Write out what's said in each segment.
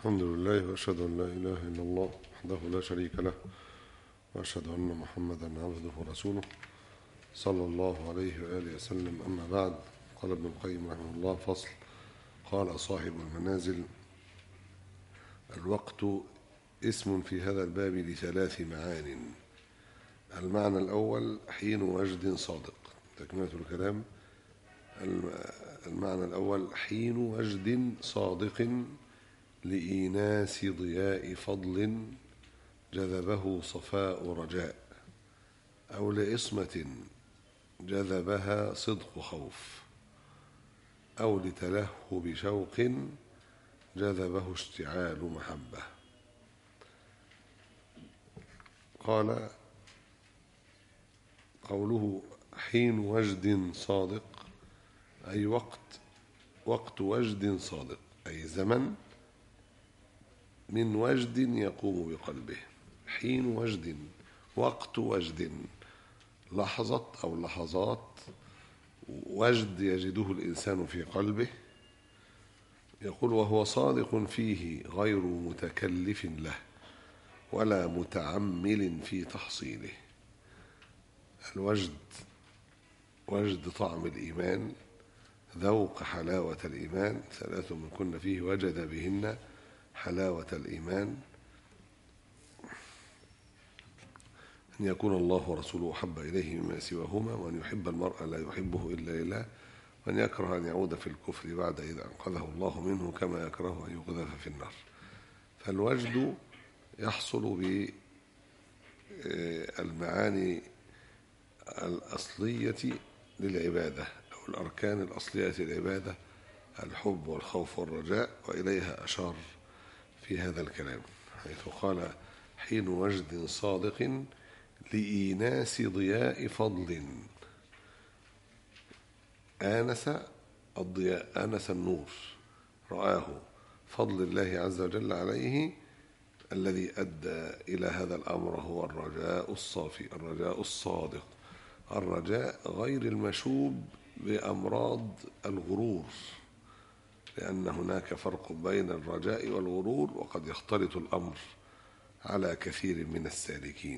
الحمد لله وأشهد أن لا إله إلا الله وحده لا شريك له وأشهد أن محمدا عبده ورسوله صلى الله عليه وآله وسلم أما بعد قال ابن القيم رحمه الله فصل قال صاحب المنازل الوقت اسم في هذا الباب لثلاث معان المعنى الأول حين وجد صادق تكملة الكلام المعنى الأول حين وجد صادق لإيناس ضياء فضل جذبه صفاء رجاء أو لعصمة جذبها صدق خوف أو لتلهب شوق جذبه اشتعال محبة قال قوله حين وجد صادق أي وقت وقت وجد صادق أي زمن من وجد يقوم بقلبه حين وجد وقت وجد لحظة أو لحظات وجد يجده الإنسان في قلبه يقول وهو صادق فيه غير متكلف له ولا متعمل في تحصيله الوجد وجد طعم الإيمان ذوق حلاوة الإيمان ثلاث من كن فيه وجد بهن حلاوة الإيمان أن يكون الله ورسوله أحب إليه مما سواهما وأن يحب المرء لا يحبه إلا لله وأن يكره أن يعود في الكفر بعد إذا أنقذه الله منه كما يكره أن يقذف في النار فالوجد يحصل بالمعاني الأصلية للعبادة أو الأركان الأصلية للعبادة الحب والخوف والرجاء وإليها أشار في هذا الكلام حيث قال حين وجد صادق لإيناس ضياء فضل آنس الضياء آنس النور رآه فضل الله عز وجل عليه الذي أدى إلى هذا الأمر هو الرجاء الصافي الرجاء الصادق الرجاء غير المشوب بأمراض الغرور لأن هناك فرق بين الرجاء والغرور وقد يختلط الأمر على كثير من السالكين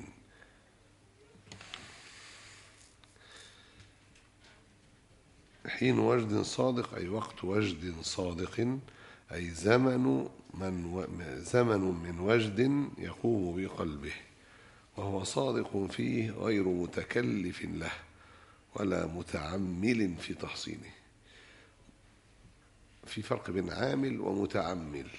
حين وجد صادق أي وقت وجد صادق أي زمن من زمن من وجد يقوم بقلبه وهو صادق فيه غير متكلف له ولا متعمل في تحصينه في فرق بين عامل ومتعمل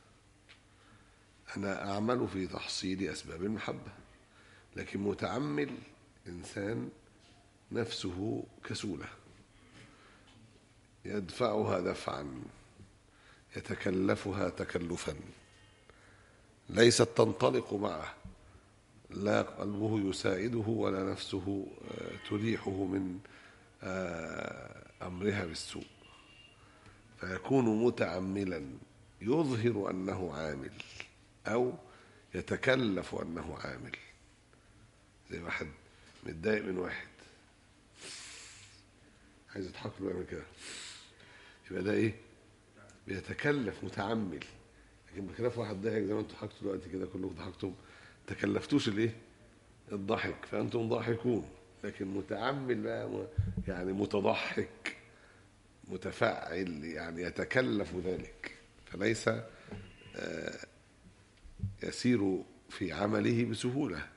أنا أعمل في تحصيل أسباب المحبة لكن متعمل إنسان نفسه كسولة يدفعها دفعا يتكلفها تكلفا ليست تنطلق معه لا قلبه يساعده ولا نفسه تريحه من أمرها بالسوء فيكون متعملا يظهر أنه عامل أو يتكلف أنه عامل زي واحد متضايق من واحد عايز يضحك له يعمل كده يبقى ده ايه بيتكلف متعمل لكن بخلاف واحد ضحك زي ما انتم ضحكتوا دلوقتي كده كلكم ضحكتم تكلفتوش الايه الضحك فانتم ضاحكون لكن متعمل بقى يعني متضحك متفعل يعني يتكلف ذلك فليس يسير في عمله بسهولة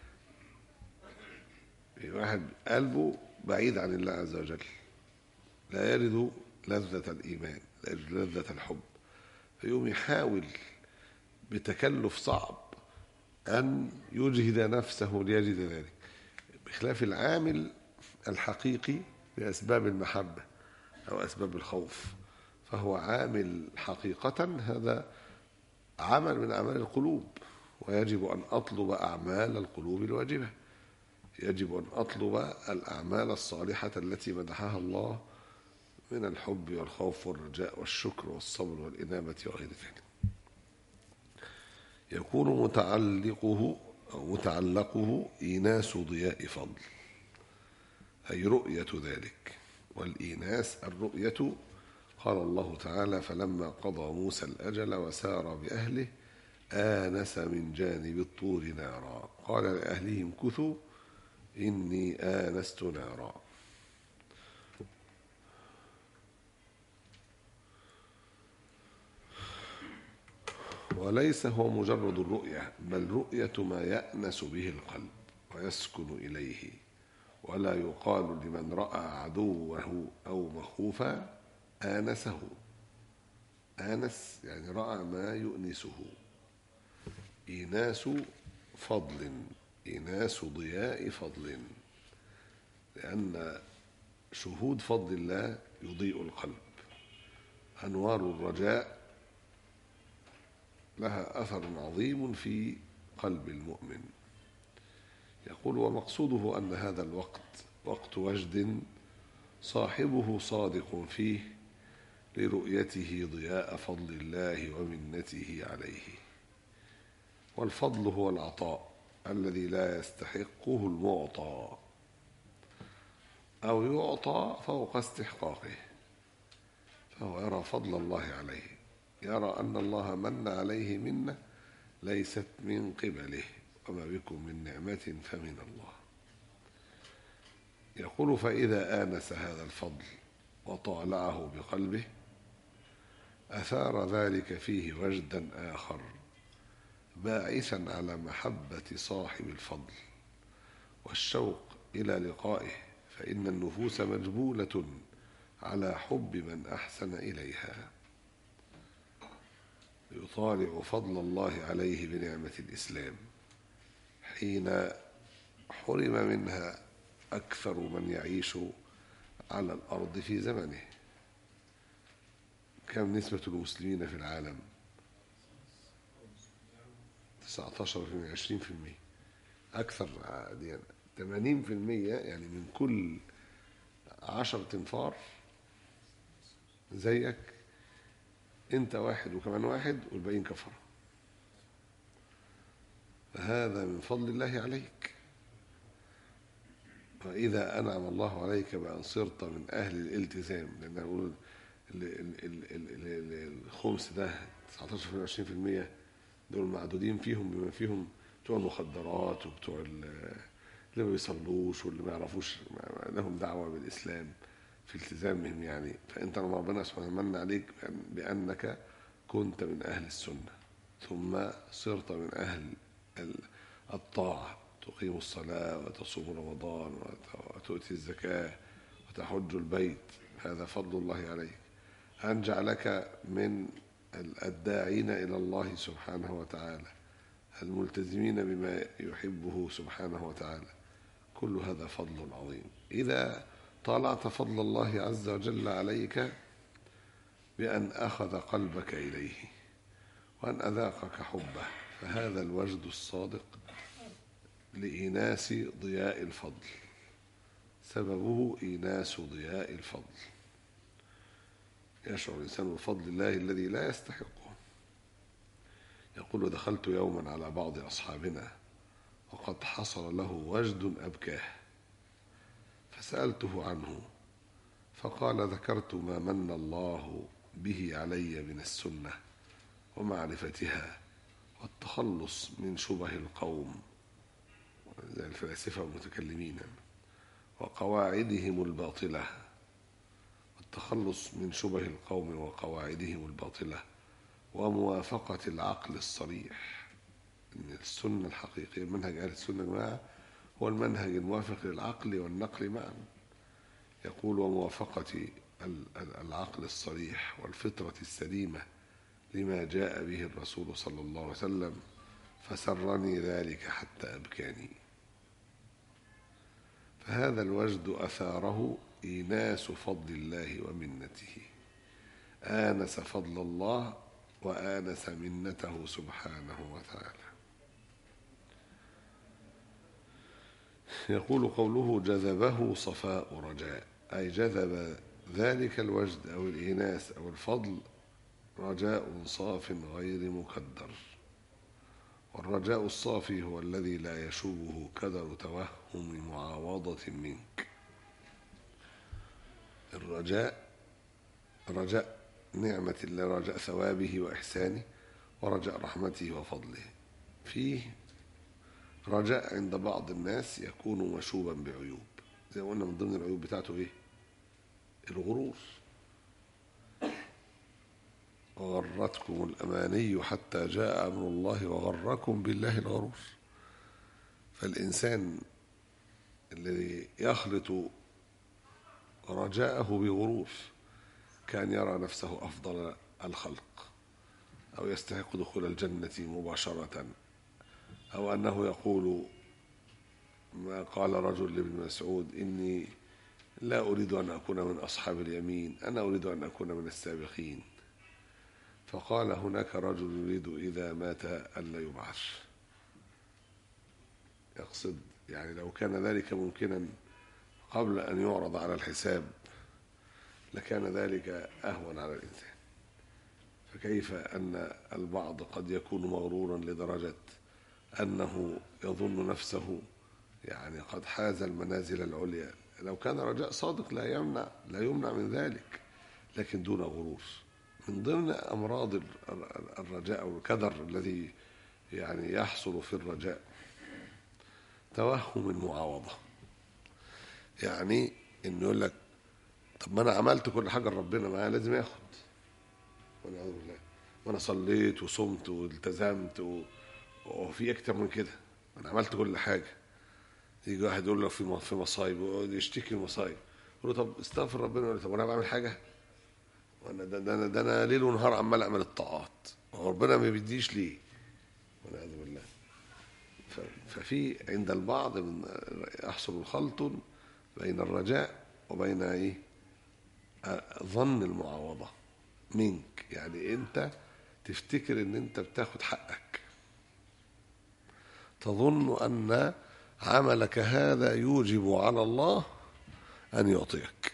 واحد قلبه بعيد عن الله عز وجل لا يرد لذة الإيمان لا يرد لذة الحب فيقوم يحاول بتكلف صعب أن يجهد نفسه ليجد ذلك بخلاف العامل الحقيقي بأسباب المحبة أو أسباب الخوف فهو عامل حقيقة هذا عمل من أعمال القلوب ويجب أن أطلب أعمال القلوب الواجبة يجب أن أطلب الأعمال الصالحة التي مدحها الله من الحب والخوف والرجاء والشكر والصبر والإنابة وغير ذلك يكون متعلقه أو متعلقه إيناس ضياء فضل أي رؤية ذلك والإيناس الرؤية قال الله تعالى فلما قضى موسى الأجل وسار بأهله آنس من جانب الطور نارا قال لأهلهم كثوا إني آنست نارا وليس هو مجرد الرؤية بل رؤية ما يأنس به القلب ويسكن إليه ولا يقال لمن رأى عدوه أو مخوفا آنسه آنس يعني رأى ما يؤنسه إيناس فضل إيناس ضياء فضل لأن شهود فضل الله يضيء القلب أنوار الرجاء لها أثر عظيم في قلب المؤمن يقول ومقصوده أن هذا الوقت وقت وجد صاحبه صادق فيه لرؤيته ضياء فضل الله ومنته عليه والفضل هو العطاء الذي لا يستحقه المعطى أو يعطى فوق استحقاقه فهو يرى فضل الله عليه يرى أن الله من عليه منة ليست من قبله وما بكم من نعمة فمن الله يقول فإذا آنس هذا الفضل وطالعه بقلبه أثار ذلك فيه وجدا آخر باعثا على محبة صاحب الفضل والشوق إلى لقائه فإن النفوس مجبولة على حب من أحسن إليها يطالع فضل الله عليه بنعمة الإسلام حين حرم منها أكثر من يعيش على الأرض في زمنه كم نسبة المسلمين في العالم 19 في 20 في المية أكثر يعني 80 في المية يعني من كل عشر تنفار زيك انت واحد وكمان واحد والباقيين كفره فهذا من فضل الله عليك وإذا أنعم الله عليك بأن صرت من أهل الالتزام لأن أقول الخمس ده 19 20% دول معدودين فيهم بما فيهم بتوع المخدرات وبتوع اللي ما بيصلوش واللي ما يعرفوش لهم دعوة بالإسلام في التزامهم يعني فأنت لما ربنا سبحانه من عليك بأنك كنت من أهل السنة ثم صرت من أهل الطاعة تقيم الصلاة وتصوم رمضان وتؤتي الزكاة وتحج البيت هذا فضل الله عليك أن جعلك من الداعين إلى الله سبحانه وتعالى الملتزمين بما يحبه سبحانه وتعالى كل هذا فضل عظيم إذا طالعت فضل الله عز وجل عليك بأن أخذ قلبك إليه وأن أذاقك حبه فهذا الوجد الصادق لإيناس ضياء الفضل سببه إيناس ضياء الفضل يشعر الإنسان بفضل الله الذي لا يستحقه يقول دخلت يوما على بعض أصحابنا وقد حصل له وجد أبكاه فسألته عنه فقال ذكرت ما من الله به علي من السنة ومعرفتها والتخلص من شبه القوم زي الفلاسفة والمتكلمين وقواعدهم الباطلة والتخلص من شبه القوم وقواعدهم الباطلة وموافقة العقل الصريح إن السنة الحقيقية منهج أهل السنة جماعة هو المنهج الموافق للعقل والنقل معا يقول وموافقة العقل الصريح والفطرة السليمة لما جاء به الرسول صلى الله عليه وسلم فسرني ذلك حتى أبكاني فهذا الوجد أثاره إيناس فضل الله ومنته آنس فضل الله وآنس منته سبحانه وتعالى يقول قوله جذبه صفاء رجاء أي جذب ذلك الوجد أو الإناث أو الفضل رجاء صاف غير مكدر والرجاء الصافي هو الذي لا يشوبه كدر توهم معاوضة منك الرجاء رجاء نعمة الله رجاء ثوابه وإحسانه ورجاء رحمته وفضله فيه رجاء عند بعض الناس يكون مشوبا بعيوب زي ما قلنا من ضمن العيوب بتاعته ايه الغرور وغرتكم الأماني حتى جاء أمر الله وغركم بالله الغرور فالإنسان الذي يخلط رجاءه بغرور كان يرى نفسه أفضل الخلق أو يستحق دخول الجنة مباشرة أو أنه يقول ما قال رجل لابن مسعود إني لا أريد أن أكون من أصحاب اليمين أنا أريد أن أكون من السابقين فقال هناك رجل يريد إذا مات ألا يبعث يقصد يعني لو كان ذلك ممكنا قبل أن يعرض على الحساب لكان ذلك أهون على الإنسان فكيف أن البعض قد يكون مغرورا لدرجة أنه يظن نفسه يعني قد حاز المنازل العليا لو كان رجاء صادق لا يمنع لا يمنع من ذلك لكن دون غرور من ضمن أمراض الرجاء أو الكدر الذي يعني يحصل في الرجاء توهم المعاوضة يعني إنه يقول لك طب ما أنا عملت كل حاجة لربنا ما لازم ياخد والعياذ بالله وأنا صليت وصمت والتزمت و... وفي أكتر من كده أنا عملت كل حاجة يجي واحد يقول له في في مصايب ويقعد يشتكي المصايب يقول له طب استغفر ربنا يقول له طب وانا بعمل حاجه؟ وانا ده, ده, ده انا ليل ونهار عمال اعمل الطاعات وربنا ما بيديش ليه؟ والعياذ بالله ففي عند البعض من يحصل خلط بين الرجاء وبين ايه؟ ظن المعاوضه منك يعني انت تفتكر ان انت بتاخد حقك تظن ان عملك هذا يوجب على الله أن يعطيك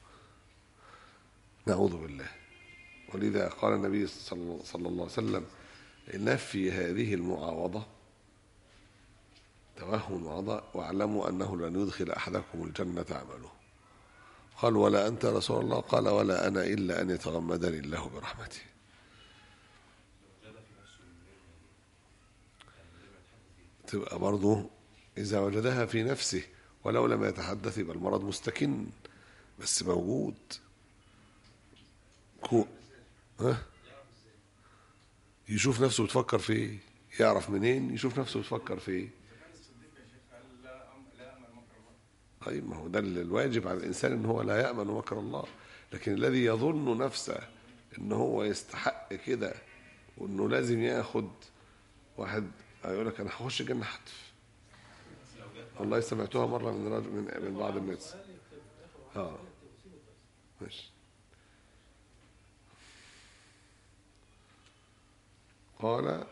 نعوذ بالله ولذا قال النبي صلى الله عليه وسلم نفي هذه المعاوضة توهم المعاوضة واعلموا أنه لن يدخل أحدكم الجنة عمله قال ولا أنت رسول الله قال ولا أنا إلا أن يتغمدني الله برحمته تبقى برضه إذا وجدها في نفسه ولو لم يتحدث يبقى المرض مستكن بس موجود كو ها يشوف نفسه بتفكر في ايه يعرف منين يشوف نفسه بتفكر في ايه طيب ما هو ده الواجب على الانسان ان هو لا يامن مكر الله لكن الذي يظن نفسه ان هو يستحق كده وانه لازم ياخد واحد يقول لك انا هخش الجنه حتف والله سمعتها مرة من رجل من, من بعض الناس اه ماشي قال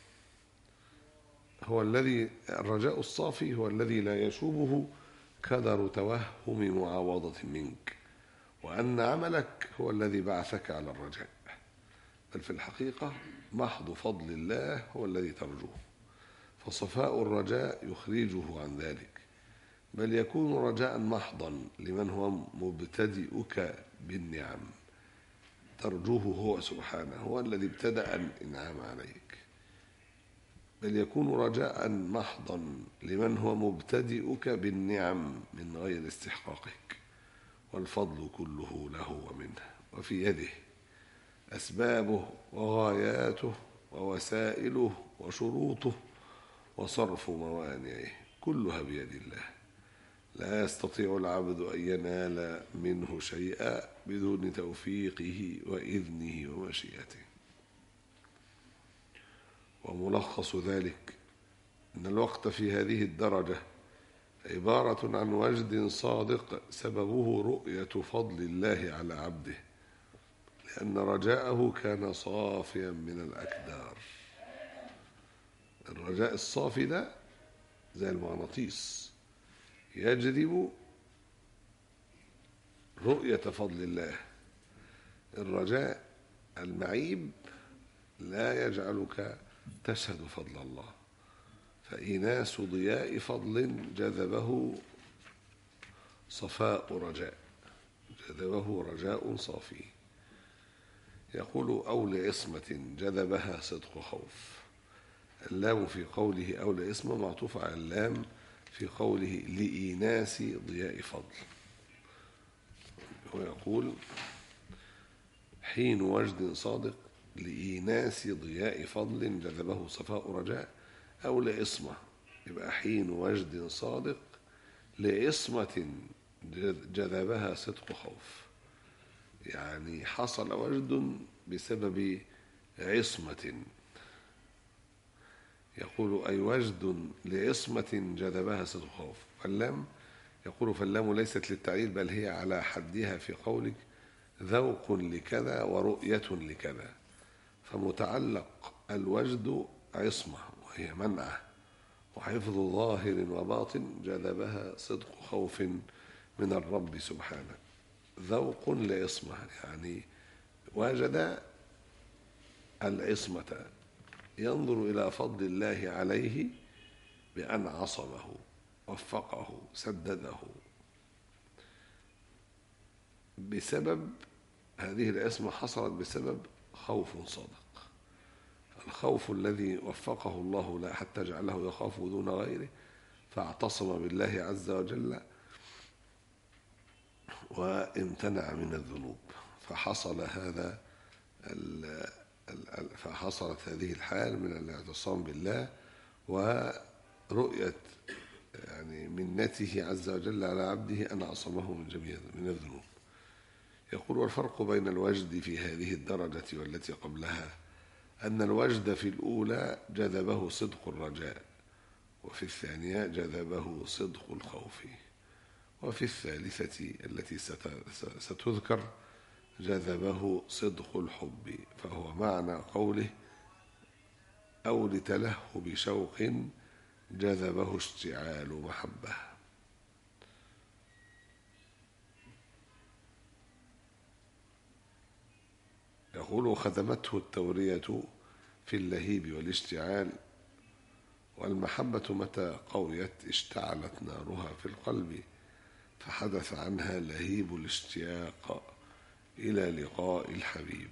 هو الذي الرجاء الصافي هو الذي لا يشوبه كدر توهم معاوضة منك وأن عملك هو الذي بعثك على الرجاء بل في الحقيقة محض فضل الله هو الذي ترجوه فصفاء الرجاء يخرجه عن ذلك بل يكون رجاء محضا لمن هو مبتدئك بالنعم ترجوه هو سبحانه هو الذي ابتدأ الإنعام عليك بل يكون رجاء محضا لمن هو مبتدئك بالنعم من غير استحقاقك والفضل كله له ومنه وفي يده أسبابه وغاياته ووسائله وشروطه وصرف موانعه كلها بيد الله لا يستطيع العبد أن ينال منه شيئا بدون توفيقه وإذنه ومشيئته وملخص ذلك أن الوقت في هذه الدرجة عبارة عن وجد صادق سببه رؤية فضل الله على عبده لأن رجاءه كان صافيا من الأكدار الرجاء الصافي ده زي المغناطيس يجذب رؤية فضل الله الرجاء المعيب لا يجعلك تشهد فضل الله فإناس ضياء فضل جذبه صفاء رجاء جذبه رجاء صافي يقول أو لعصمة جذبها صدق خوف اللام في قوله أو لعصمة معطوف على اللام في قوله لإيناس ضياء فضل ويقول حين وجد صادق لإيناس ضياء فضل جذبه صفاء رجاء أو لعصمة يبقى حين وجد صادق لعصمة جذبها صدق خوف يعني حصل وجد بسبب عصمة يقول أي وجد لعصمة جذبها صدق خوف فاللام يقول فاللام ليست للتعليل بل هي على حدها في قولك ذوق لكذا ورؤية لكذا فمتعلق الوجد عصمة وهي منعه وحفظ ظاهر وباطن جذبها صدق خوف من الرب سبحانه ذوق لعصمة يعني وجد العصمة ينظر إلى فضل الله عليه بأن عصمه وفقه سدده بسبب هذه العصمة حصلت بسبب خوف صادق الخوف الذي وفقه الله لا حتى جعله يخاف دون غيره فاعتصم بالله عز وجل وامتنع من الذنوب فحصل هذا فحصلت هذه الحال من الاعتصام بالله ورؤية يعني منته عز وجل على عبده أن عصمه من جميع من الذنوب يقول والفرق بين الوجد في هذه الدرجة والتي قبلها أن الوجد في الأولى جذبه صدق الرجاء وفي الثانية جذبه صدق الخوف وفي الثالثة التي ستذكر جذبه صدق الحب فهو معنى قوله أو لتلهب شوق جذبه اشتعال محبة يقول خدمته التورية في اللهيب والاشتعال والمحبة متى قويت اشتعلت نارها في القلب فحدث عنها لهيب الاشتياق إلى لقاء الحبيب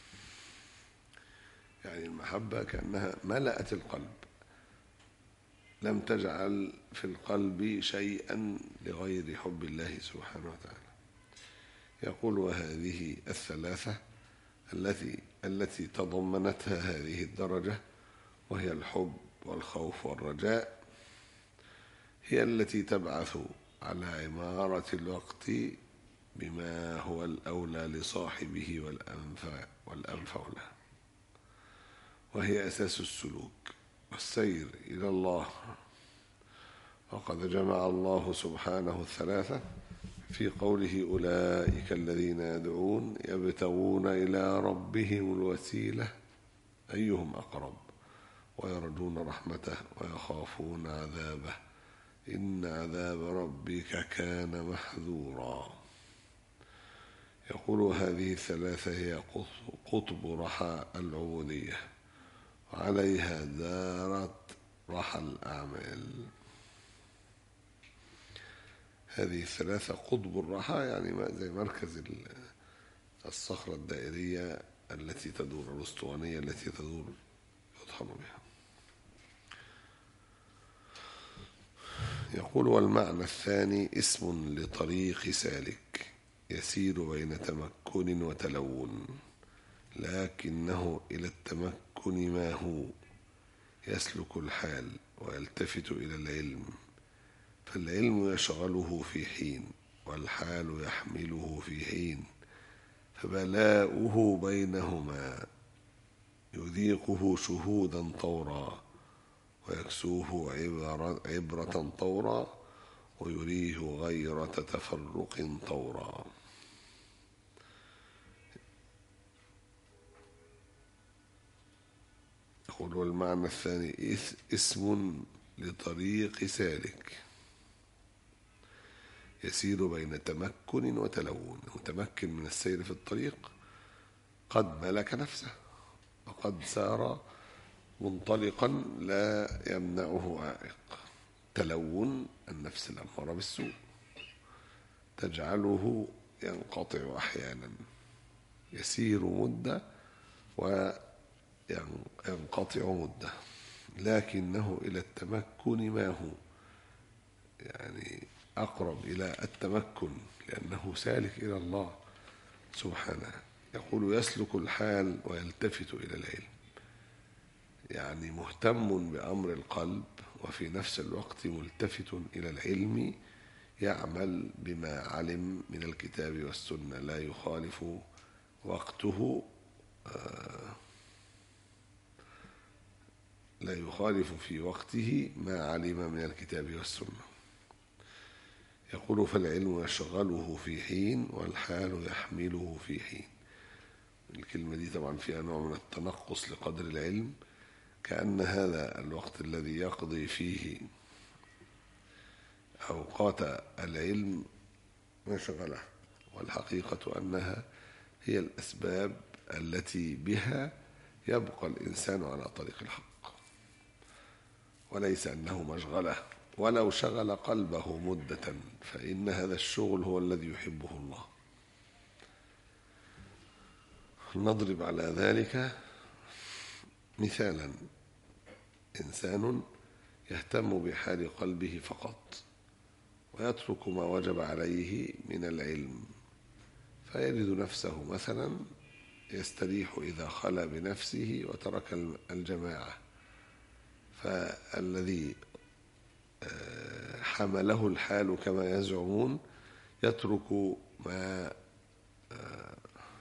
يعني المحبة كأنها ملأت القلب لم تجعل في القلب شيئا لغير حب الله سبحانه وتعالى يقول وهذه الثلاثة التي التي تضمنتها هذه الدرجة وهي الحب والخوف والرجاء هي التي تبعث على عمارة الوقت بما هو الأولى لصاحبه والأنفع والأنفع له وهي أساس السلوك والسير إلى الله وقد جمع الله سبحانه الثلاثة في قوله أولئك الذين يدعون يبتغون إلى ربهم الوسيلة أيهم أقرب ويرجون رحمته ويخافون عذابه إن عذاب ربك كان محذورا يقول هذه الثلاثة هي قطب رحى العبودية وعليها دارت رحى الأعمال هذه الثلاثة قطب الرحى يعني زي مركز الصخرة الدائرية التي تدور الأسطوانية التي تدور يطحن بها يقول والمعنى الثاني اسم لطريق سالك يسير بين تمكن وتلون لكنه إلى التمكن ما هو يسلك الحال ويلتفت إلى العلم فالعلم يشغله في حين والحال يحمله في حين فبلاؤه بينهما يذيقه شهودا طورا ويكسوه عبرة طورا ويريه غيرة تفرق طورا يقول والمعنى الثاني اسم لطريق سالك يسير بين تمكن وتلون متمكن من السير في الطريق قد ملك نفسه وقد سار منطلقا لا يمنعه عائق تلون النفس الأمارة بالسوء تجعله ينقطع أحيانا يسير مدة وينقطع مدة لكنه إلى التمكن ما هو يعني أقرب إلى التمكن لأنه سالك إلى الله سبحانه يقول يسلك الحال ويلتفت إلى العلم يعني مهتم بأمر القلب وفي نفس الوقت ملتفت إلى العلم يعمل بما علم من الكتاب والسنة لا يخالف وقته آه، لا يخالف في وقته ما علم من الكتاب والسنة يقول فالعلم يشغله في حين والحال يحمله في حين الكلمة دي طبعا فيها نوع من التنقص لقدر العلم كأن هذا الوقت الذي يقضي فيه أوقات العلم ما شغله والحقيقة أنها هي الأسباب التي بها يبقى الإنسان على طريق الحق وليس أنه مشغله ولو شغل قلبه مدة فإن هذا الشغل هو الذي يحبه الله نضرب على ذلك مثالا إنسان يهتم بحال قلبه فقط ويترك ما وجب عليه من العلم فيجد نفسه مثلا يستريح إذا خلا بنفسه وترك الجماعة فالذي آه، حمله الحال كما يزعمون يترك ما آه،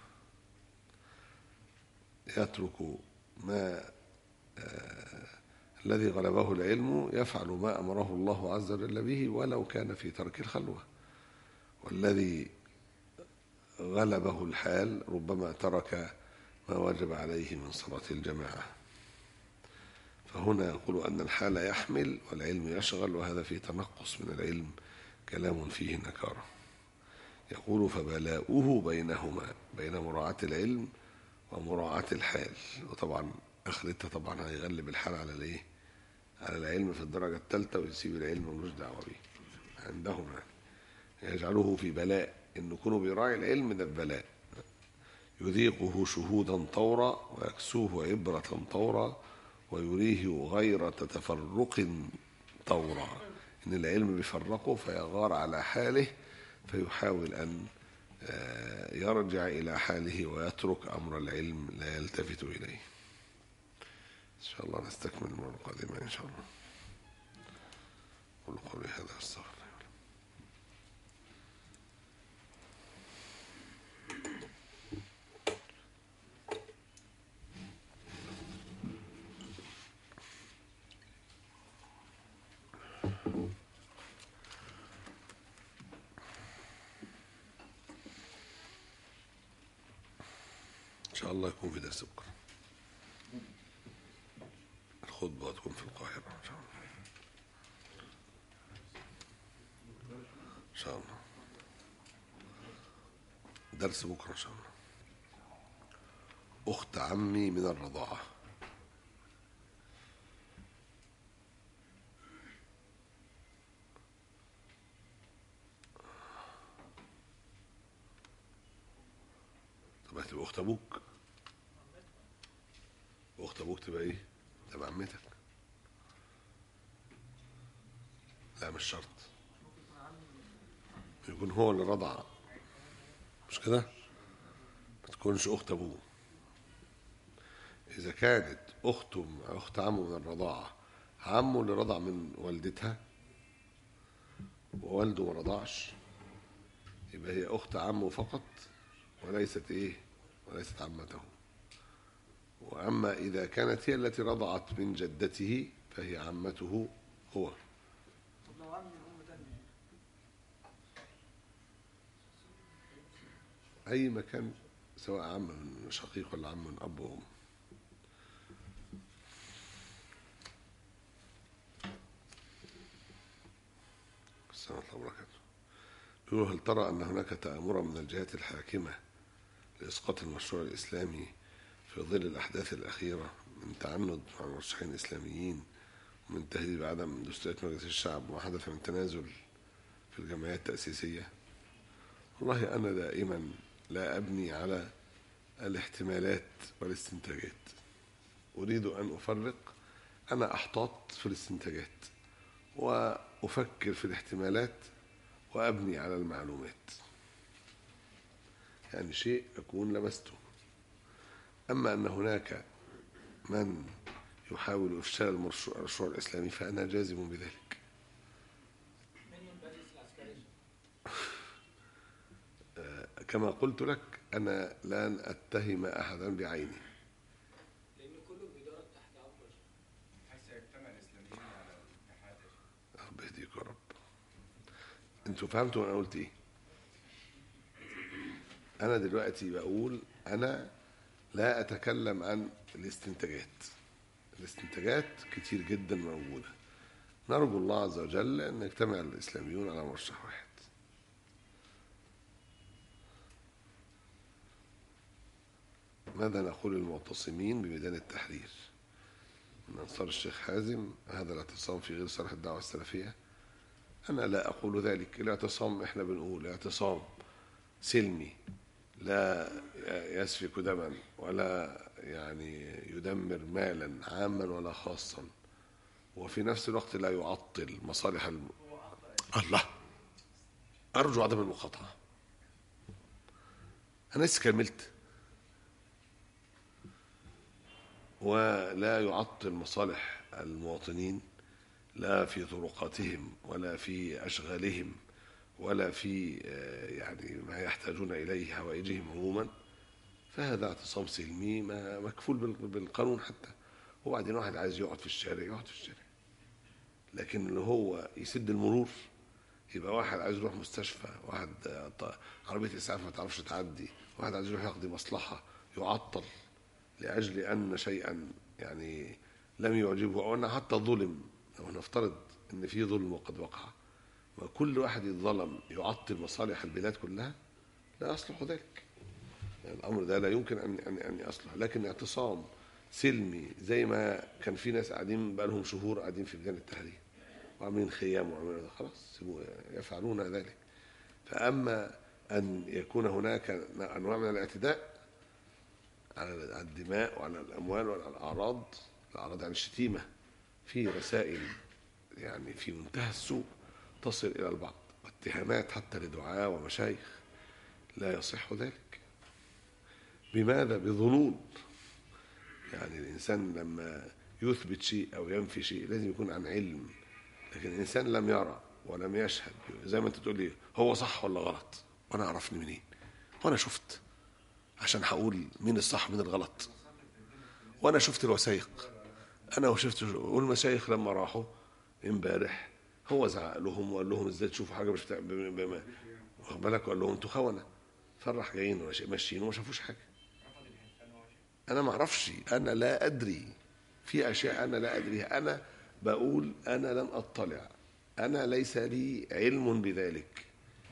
يترك ما آه، الذي غلبه العلم يفعل ما أمره الله عز وجل به ولو كان في ترك الخلوة والذي غلبه الحال ربما ترك ما وجب عليه من صلاة الجماعة فهنا يقول أن الحال يحمل والعلم يشغل وهذا في تنقص من العلم كلام فيه نكارة يقول فبلاؤه بينهما بين مراعاة العلم ومراعاة الحال وطبعا اخرتها طبعا هيغلب الحال على الايه على العلم في الدرجة الثالثة ويسيب العلم ملوش دعوة بيه عندهم يعني يجعله في بلاء إن كونه بيراعي العلم ده بلاء يذيقه شهودا طورا ويكسوه عبرة طورا ويريه غيرة تفرق طورا إن العلم بيفرقه فيغار على حاله فيحاول أن آه، يرجع إلى حاله ويترك أمر العلم لا يلتفت إليه إن شاء الله نستكمل المرة القادمة إن شاء الله قل قولي هذا استغفر إن شاء الله يكون في درس بكرة الخطبة هتكون في القاهرة إن شاء الله إن شاء الله درس بكرة إن شاء الله أخت عمي من الرضاعة طب هتبقى أخت أبوك أخت أبوك تبقى إيه؟ تبقى عمتك لا مش شرط يكون هو اللي رضع مش كده؟ ما تكونش أخت أبوه إذا كانت أخته أخت عمه من الرضاعة عمه اللي رضع من والدتها ووالده ما رضعش يبقى هي أخت عمه فقط وليست إيه؟ وليست عمته وأما إذا كانت هي التي رضعت من جدته فهي عمته هو طب لو عمي من أم تانية أي مكان سواء عم من شقيق ولا عم من أب وأم السلام عليكم ورحمة الله وبركاته يقول هل ترى أن هناك تآمرا من الجهات الحاكمة لإسقاط المشروع الإسلامي في ظل الأحداث الأخيرة من تعنت مع المرشحين الإسلاميين ومن تهديد عدم دستورية مجلس الشعب وما حدث من تنازل في الجمعيات التأسيسية والله أنا دائما لا أبني على الاحتمالات والاستنتاجات أريد أن أفرق أنا أحتاط في الاستنتاجات وأفكر في الاحتمالات وأبني على المعلومات يعني شيء أكون لمسته أما أن هناك من يحاول إفشال المشروع المشروع الإسلامي فأنا جازم بذلك آه، كما قلت لك أنا لن أتهم أحدا بعينه لان كله بيدرب تحت امر حيث يجتمع الاسلاميين على الاتحاد يا شيخ. رب يهديك يا رب انتوا فهمتوا انا قلت ايه انا دلوقتي بقول انا لا اتكلم عن الاستنتاجات الاستنتاجات كتير جدا موجوده نرجو الله عز وجل ان يجتمع الاسلاميون على مرشح واحد ماذا نقول للمعتصمين بميدان التحرير من انصار الشيخ حازم هذا الاعتصام في غير صالح الدعوه السلفيه انا لا اقول ذلك الاعتصام احنا بنقول اعتصام سلمي لا يسفك دما ولا يعني يدمر مالا عاما ولا خاصا وفي نفس الوقت لا يعطل مصالح الم... الله ارجو عدم المقاطعه انا لسه كملت ولا يعطل مصالح المواطنين لا في طرقاتهم ولا في اشغالهم ولا في آه، يعني ما يحتاجون اليه حوائجهم عموما فهذا اعتصام سلمي ما مكفول بال- بالقانون حتى وبعدين واحد عايز يقعد في الشارع يقعد في الشارع لكن اللي هو يسد المرور يبقى واحد عايز يروح مستشفى واحد آه، ط- عربيه اسعاف ما تعرفش تعدي واحد عايز يروح يقضي مصلحه يعطل لاجل ان شيئا يعني لم يعجبه او انه حتى ظلم لو نفترض ان في ظلم وقد وقع وكل واحد يتظلم يعطل مصالح البلاد كلها لا يصلح ذلك يعني الامر ده لا يمكن ان ان ان يصلح لكن اعتصام سلمي زي ما كان في ناس قاعدين بقى لهم شهور قاعدين في ميدان التحرير وعاملين خيام وعاملين خلاص سيبوا يفعلون ذلك فاما ان يكون هناك انواع من الاعتداء على الدماء وعلى الاموال وعلى الاعراض الاعراض يعني الشتيمه في رسائل يعني في منتهى السوء تصل الى البعض واتهامات حتى لدعاة ومشايخ لا يصح ذلك بماذا بظنون يعني الانسان لما يثبت شيء او ينفي شيء لازم يكون عن علم لكن الانسان لم يرى ولم يشهد زي ما انت تقول لي هو صح ولا غلط وانا اعرفني منين وانا شفت عشان هقول مين الصح ومين الغلط وانا شفت الوثائق انا وشفت والمشايخ لما راحوا امبارح هو زعق لهم وقال لهم ازاي تشوفوا حاجه مش بتاع ب- ب- واخد بالك وقال لهم انتوا خونه فرح جايين ولا شيء ماشيين وما شافوش حاجه انا ما اعرفش انا لا ادري في اشياء انا لا ادريها انا بقول انا لم اطلع انا ليس لي علم بذلك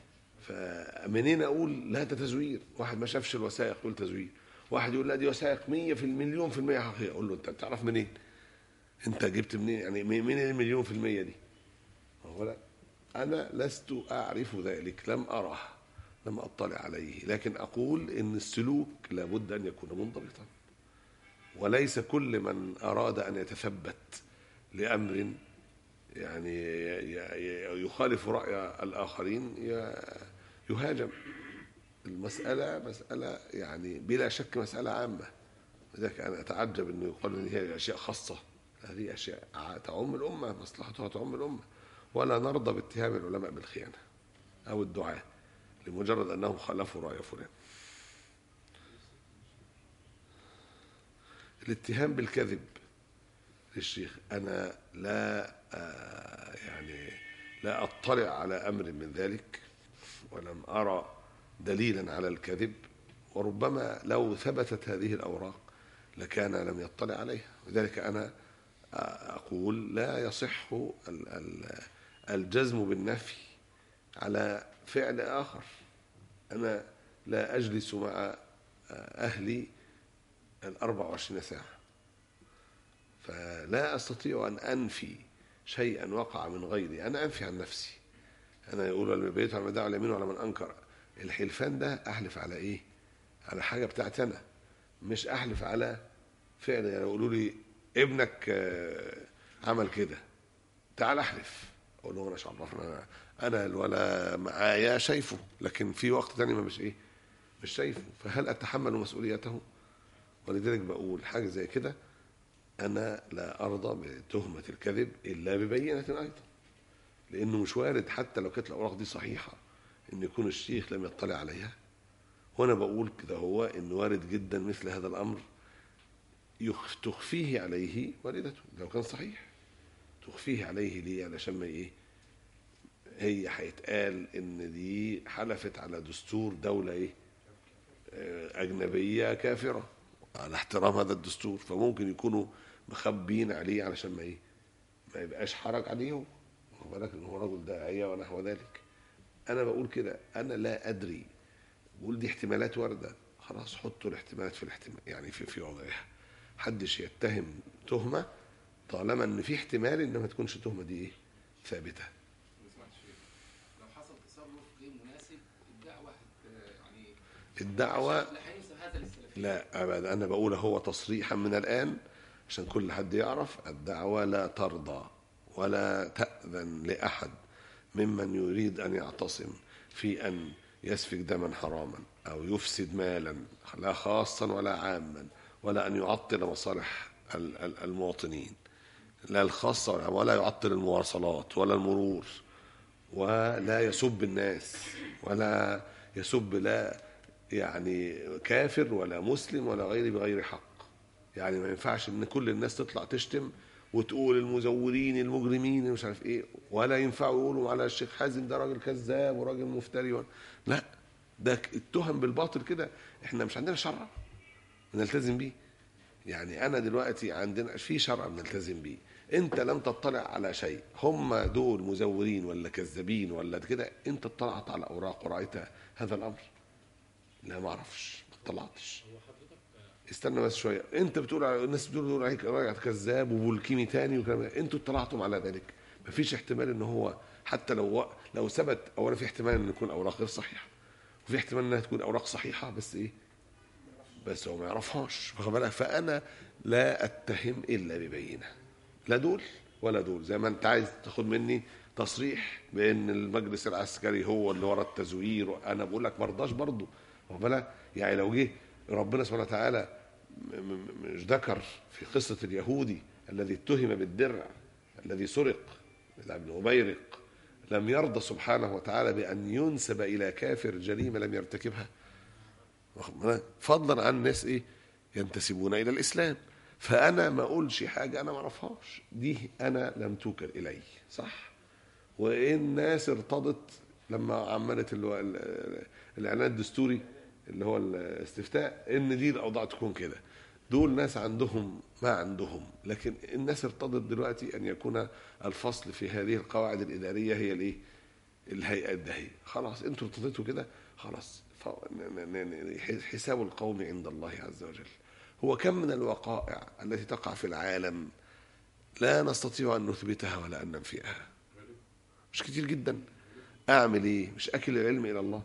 فمنين اقول لا ده تزوير واحد ما شافش الوثائق يقول تزوير واحد يقول لا دي وثائق 100 في المليون في المية حقيقة اقول له انت تعرف منين انت جبت منين يعني مين مين المليون في المية دي هو لا انا لست اعرف ذلك لم اراه لم اطلع عليه لكن اقول ان السلوك لابد ان يكون منضبطا وليس كل من اراد ان يتثبت لامر يعني ي- ي- يخالف راي الاخرين ي- يهاجم المساله مساله يعني بلا شك مساله عامه لذلك انا اتعجب انه يقال ان هي اشياء خاصه هذه اشياء ع- تعم الامه مصلحتها تعم الامه ولا نرضى باتهام العلماء بالخيانه او الدعاء لمجرد انهم خالفوا راي فلان الاتهام بالكذب للشيخ انا لا آه، يعني لا اطلع على امر من ذلك ولم ارى دليلا على الكذب وربما لو ثبتت هذه الاوراق لكان لم يطلع عليها لذلك انا آه، اقول لا يصح ال- ال- الجزم بالنفي على فعل اخر انا لا اجلس مع آه، اهلي الأربع وعشرين ساعة فلا أستطيع أن أنفي شيئا وقع من غيري أنا أنفي عن نفسي أنا يقول البيت على المدعي على اليمين وعلى من أنكر الحلفان ده أحلف على إيه على حاجة بتاعتي أنا مش احلف على فعل يعني يقولوا لي ابنك آه، عمل كده تعال احلف اقول له انا مش عرفنا انا انا ولا معايا شايفه لكن في وقت تاني ما مش ايه مش شايفه فهل اتحمل مسؤوليته ولذلك بقول حاجه زي كده انا لا ارضى بتهمه الكذب الا ببينه ايضا لانه مش وارد حتى لو كانت الاوراق دي صحيحه ان يكون الشيخ لم يطلع عليها وانا بقول كده هو ان وارد جدا مثل هذا الامر يخ- تخفيه عليه والدته لو كان صحيح تخفيه عليه ليه علشان ما ايه هي هيتقال ان دي حلفت على دستور دوله ايه آه، اجنبيه كافره على احترام هذا الدستور فممكن يكونوا مخبين عليه علشان ما ايه ما يبقاش حرج عليهم واخد بالك ان هو رجل داعيه ونحو ذلك انا بقول كده انا لا ادري بقول دي احتمالات وارده خلاص حطوا الاحتمالات في الاحتمال يعني في في وضعها حدش يتهم تهمه طالما ان في احتمال ان ما تكونش التهمه دي ايه ثابته لو حصل تصرف غير مناسب الدعوه هت- يعني الدعوه لا هينسب هذا للسلفيين لا ابدا انا بقول هو تصريحا من الان عشان كل حد يعرف الدعوه لا ترضى ولا تاذن لاحد ممن يريد ان يعتصم في ان يسفك دما حراما او يفسد مالا لا خاصا ولا عاما ولا ان يعطل مصالح ال- ال- المواطنين لا الخاصه ولا ولا يعطل المواصلات ولا المرور ولا يسب الناس ولا يسب لا يعني كافر ولا مسلم ولا غير بغير حق يعني ما ينفعش ان كل الناس تطلع تشتم وتقول المزورين المجرمين مش عارف ايه ولا ينفع يقولوا على الشيخ حازم ده راجل كذاب وراجل مفتري و... لا ده ك- التهم بالباطل كده احنا مش عندنا شرع نلتزم بيه يعني انا دلوقتي عندنا في شرع بنلتزم بيه انت لم تطلع على شيء هم دول مزورين ولا كذابين ولا كده انت اطلعت على اوراق ورايت هذا الامر لا ما اعرفش ما اطلعتش استنى بس شويه انت بتقول على الناس بتقول بتقول عليك راجع كذاب وبولكيمي تاني وكلام ده. انتوا اطلعتم على ذلك مفيش احتمال ان هو حتى لو لو ثبت اولا في احتمال ان يكون اوراق غير صحيحه وفي احتمال انها تكون اوراق صحيحه بس ايه بس هو ما يعرفهاش واخد بالك فانا لا اتهم الا ببينه لا دول ولا دول زي ما انت عايز تاخد مني تصريح بان المجلس العسكري هو اللي ورا التزوير انا بقول لك ما رضاش برضه واخد بالك يعني لو جه ربنا سبحانه وتعالى م- م- مش ذكر في قصه اليهودي الذي اتهم بالدرع الذي سرق ابن أبيرق لم يرضى سبحانه وتعالى بأن ينسب إلى كافر جريمة لم يرتكبها واخد بالك؟ فضلا عن ناس ايه ينتسبون الى الاسلام فانا ما اقولش حاجه انا ما اعرفهاش دي انا لم توكل الي صح والناس ارتضت لما عملت اللي هو ال- الاعلان الدستوري اللي هو الاستفتاء ان دي الاوضاع تكون كده دول ناس عندهم ما عندهم لكن الناس ارتضت دلوقتي ان يكون الفصل في هذه القواعد الاداريه هي الايه الهيئات ده هي خلاص انتوا ارتضيتوا كده خلاص ف- ن- ن- ن- حساب القوم عند الله عز وجل هو كم من الوقائع التي تقع في العالم لا نستطيع ان نثبتها ولا ان ننفيها مش كتير جدا اعمل ايه مش اكل العلم الى الله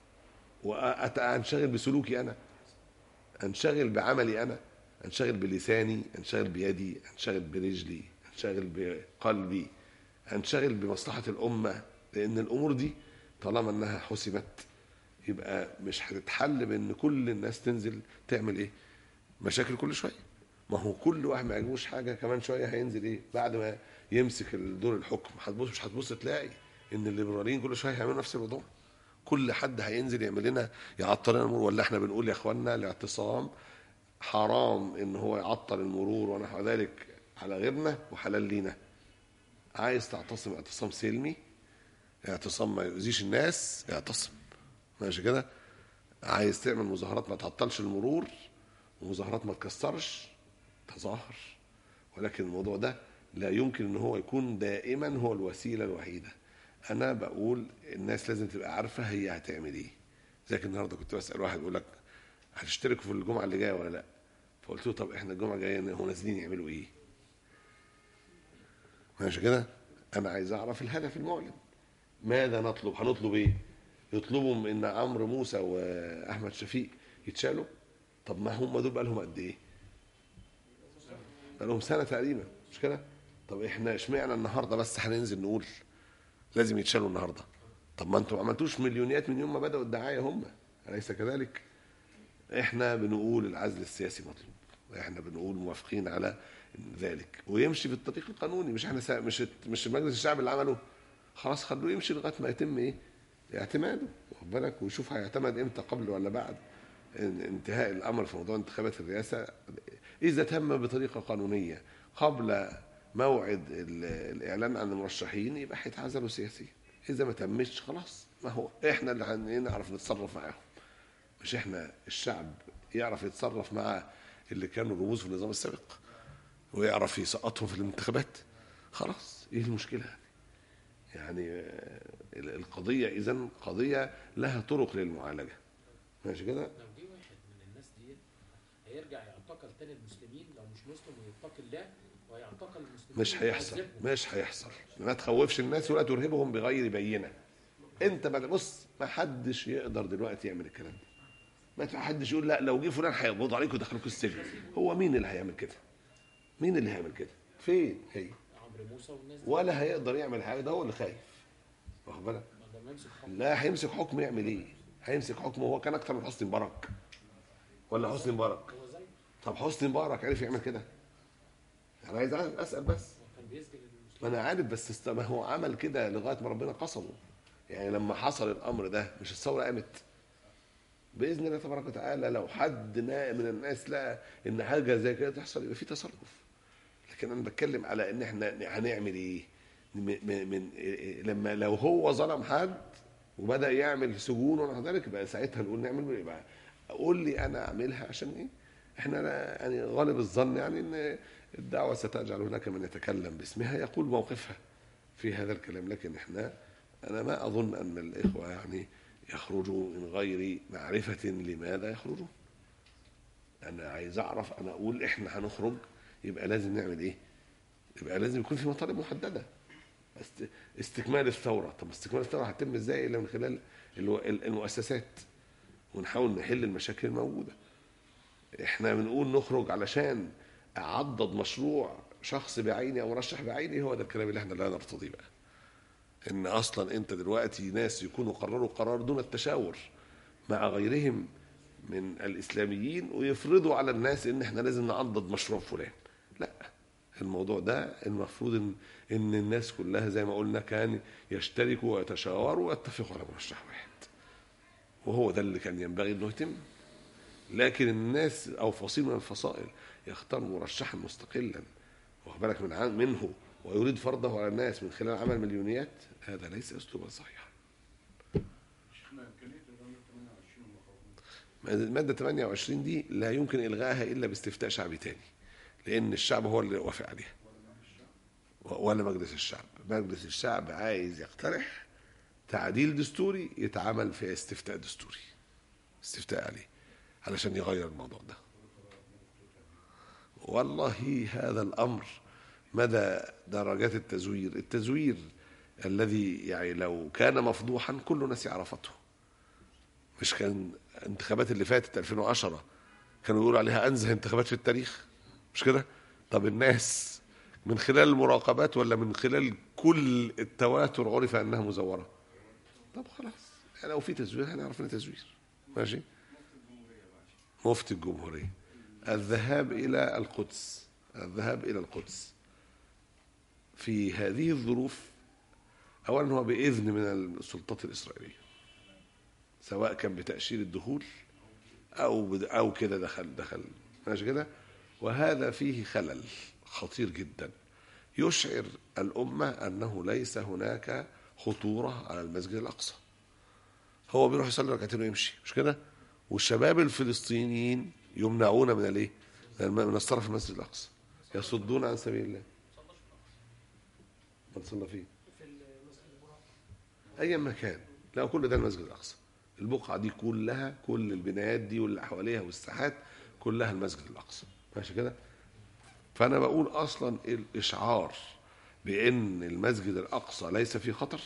وانشغل بسلوكي انا انشغل بعملي انا انشغل بلساني انشغل بيدي انشغل برجلي انشغل بقلبي انشغل بمصلحة الأمة لأن الأمور دي طالما أنها حسمت يبقى مش هتتحل بأن كل الناس تنزل تعمل إيه مشاكل كل شوية ما هو كل واحد ما يعجبوش حاجة كمان شوية هينزل إيه بعد ما يمسك دور الحكم هتبص مش هتبص تلاقي إن الليبراليين كل شوية هيعملوا نفس الموضوع كل حد هينزل يعمل لنا يعطل لنا المرور ولا احنا بنقول يا اخوانا الاعتصام حرام ان هو يعطل المرور ونحو ذلك على غيرنا وحلال لينا عايز تعتصم اعتصام سلمي اعتصام ما يؤذيش الناس اعتصم ماشي كده عايز تعمل مظاهرات ما تعطلش المرور ومظاهرات ما تكسرش تظاهر ولكن الموضوع ده لا يمكن ان هو يكون دائما هو الوسيله الوحيده انا بقول الناس لازم تبقى عارفه هي هتعمل ايه زي النهارده كنت بسال واحد يقول لك هتشتركوا في الجمعه اللي جايه ولا لا فقلت له طب احنا الجمعه الجايه هو نازلين يعملوا ايه ماشي كده انا عايز اعرف الهدف المعلن ماذا نطلب هنطلب ايه يطلبوا ان عمرو موسى واحمد شفيق يتشالوا طب ما هم دول بقى لهم قد ايه بقى لهم سنه تقريبا مش كده طب احنا اشمعنى النهارده بس هننزل نقول لازم يتشالوا النهارده طب ما انتوا ما عملتوش مليونيات من يوم ما بداوا الدعايه هم اليس كذلك احنا بنقول العزل السياسي مطلوب احنا بنقول موافقين على ذلك ويمشي في الطريق القانوني مش احنا سا... مش مش مجلس الشعب اللي عمله خلاص خلوه يمشي لغايه ما يتم ايه اعتماده واخد بالك ويشوف هيعتمد امتى قبل ولا بعد ان- انتهاء الامر في موضوع انتخابات الرئاسه اذا تم بطريقه قانونيه قبل موعد ال- الاعلان عن المرشحين يبقى هيتعزلوا سياسيا اذا ما تمش خلاص ما هو احنا اللي هنعرف نتصرف معاهم مش احنا الشعب يعرف يتصرف مع اللي كانوا رموز في النظام السابق ويعرف يسقطهم في الانتخابات خلاص ايه المشكله يعني آه، القضيه اذا قضيه لها طرق للمعالجه ماشي كده لو جه واحد من الناس دي هيرجع يعتقل تاني المسلمين لو مش مسلم ويتقي الله ويعتقل المسلمين مش هيحصل ويعذبهم. مش هيحصل ما تخوفش الناس ولا ترهبهم بغير بينه انت ما بص ما حدش يقدر دلوقتي يعمل الكلام ده ما حدش يقول لا لو جه فلان هيقبض عليك ويدخلوك السجن هو مين اللي هيعمل كده مين اللي هيعمل كده فين هي عمرو موسى والناس دي ولا هيقدر يعمل حاجه ده هو اللي خايف واخد بالك ما ده يمسك حكم لا هيمسك حكم يعمل ايه هيمسك حكم هو كان اكتر من حسني مبارك ولا حسني مبارك هو زي طب حسني مبارك عرف يعمل كده انا عايز اسال بس هو كان بيسجن المسلمين ما انا عارف بس است... ما هو عمل كده لغايه ما ربنا قصده يعني لما حصل الامر ده مش الثوره قامت باذن الله تبارك وتعالى لو حد نا- من الناس لقى ان حاجه زي كده تحصل يبقى في تصرف لكن انا بتكلم على ان احنا هنعمل ايه من, من, من إيه- لما لو هو ظلم حد وبدا يعمل سجون ونحو ذلك يبقى ساعتها نقول نعمل يبقى قول لي انا اعملها عشان ايه احنا لا- يعني غالب الظن يعني ان الدعوه ستجعل هناك من يتكلم باسمها يقول موقفها في هذا الكلام لكن احنا انا ما اظن ان الاخوه يعني يخرجوا من غير معرفه لماذا يخرجون انا عايز اعرف انا اقول احنا هنخرج يبقى لازم نعمل ايه يبقى لازم يكون في مطالب محدده است- استكمال الثوره طب استكمال الثوره هتتم ازاي الا من خلال الو- المؤسسات ونحاول نحل المشاكل الموجوده احنا بنقول نخرج علشان اعضد مشروع شخص بعيني او مرشح بعيني هو ده الكلام اللي احنا لا نرتضيه بقى ان اصلا انت دلوقتي ناس يكونوا قرروا قرار دون التشاور مع غيرهم من الاسلاميين ويفرضوا على الناس ان احنا لازم نعضد مشروع فلان لا الموضوع ده المفروض ان ان الناس كلها زي ما قلنا كان يشتركوا ويتشاوروا ويتفقوا على مرشح واحد وهو ده اللي كان ينبغي انه يتم لكن الناس او فصيل من الفصائل يختار مرشحا مستقلا واخد بالك من عن منه ويريد فرضه على الناس من خلال عمل مليونيات هذا ليس اسلوبا صحيحا شيخنا امكانيه الرقم 28 المخاوفين المادة 28 دي لا يمكن إلغائها إلا باستفتاء شعبي تاني لأن الشعب هو اللي وافق عليها ولا مجلس الشعب مجلس الشعب عايز يقترح تعديل دستوري يتعمل في استفتاء دستوري استفتاء عليه علشان يغير الموضوع ده والله هذا الأمر مدى درجات التزوير التزوير الذي يعني لو كان مفضوحا كل الناس عرفته مش كان الانتخابات اللي فاتت 2010 كانوا يقولوا عليها انزه انتخابات في التاريخ مش كده طب الناس من خلال المراقبات ولا من خلال كل التواتر عرف انها مزوره طب خلاص يعني لو في تزوير هنعرف ان تزوير ماشي مفتي الجمهوريه الذهاب الى القدس الذهاب الى القدس في هذه الظروف اولا هو باذن من السلطات الاسرائيليه سواء كان بتأشير الدخول أو بد- أو كده دخل دخل ماشي كده وهذا فيه خلل خطير جدا يشعر الأمة أنه ليس هناك خطورة على المسجد الأقصى هو بيروح يصلي ركعتين ويمشي مش كده والشباب الفلسطينيين يمنعون من الايه من الم- من الصرف في المسجد الأقصى يصدون عن سبيل الله ما تصلى فيه في المسجد المراقب اي مكان لا كل ده المسجد الاقصى البقعه دي كلها كل البنايات دي واللي حواليها والساحات كلها المسجد الاقصى ماشي كده فانا بقول اصلا الاشعار بان المسجد الاقصى ليس في خطر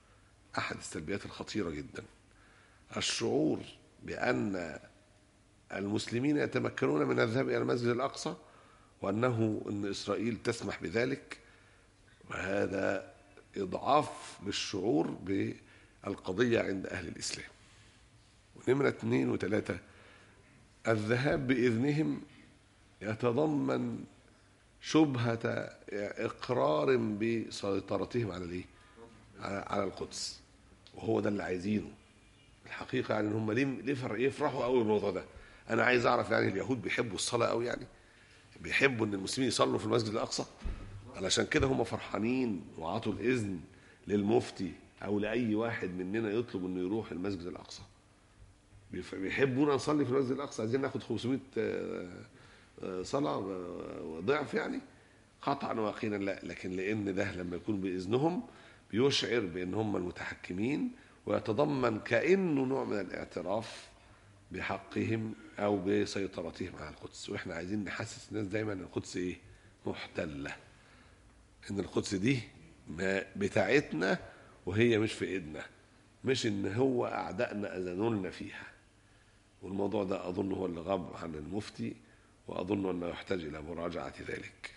احد السلبيات الخطيره جدا الشعور بان المسلمين يتمكنون من الذهاب إلى المسجد الأقصى وأنه أن إسرائيل تسمح بذلك وهذا إضعاف للشعور بالقضية عند أهل الإسلام ونمرة اثنين وثلاثة الذهاب بإذنهم يتضمن شبهة إقرار بسيطرتهم على الإيه؟ على على القدس وهو ده اللي عايزينه الحقيقة يعني إن هم ليه ليه فر- يفرحوا قوي بالموضوع ده أنا عايز أعرف يعني اليهود بيحبوا الصلاة قوي يعني بيحبوا إن المسلمين يصلوا في المسجد الأقصى علشان كده هم فرحانين وعطوا الإذن للمفتي أو لأي واحد مننا يطلب إنه يروح المسجد الأقصى بيف- بيحبونا نصلي في المسجد الأقصى عايزين ناخد 500 آه، آه، صلاة آه، ضعف يعني قطعا ويقينا لا لكن لأن ده لما يكون بإذنهم بيشعر بأن هم المتحكمين ويتضمن كأنه نوع من الاعتراف بحقهم أو بسيطرتهم على القدس وإحنا عايزين نحسس الناس دايما أن القدس إيه محتلة إن القدس دي ما بتاعتنا وهي مش في إيدنا مش إن هو أعدائنا أذنوا لنا فيها والموضوع ده أظن هو اللي غاب عن المفتي وأظن أنه يحتاج إلى مراجعة ذلك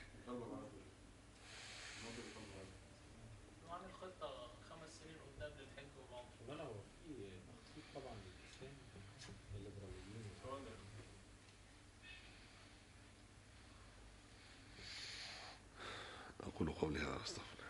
وعامل خطة خمس سنين قدام للحج والعمرة ولا هو في تخطيط طبعا للاسلام الليبراليين أقول قولي هذا أستغفر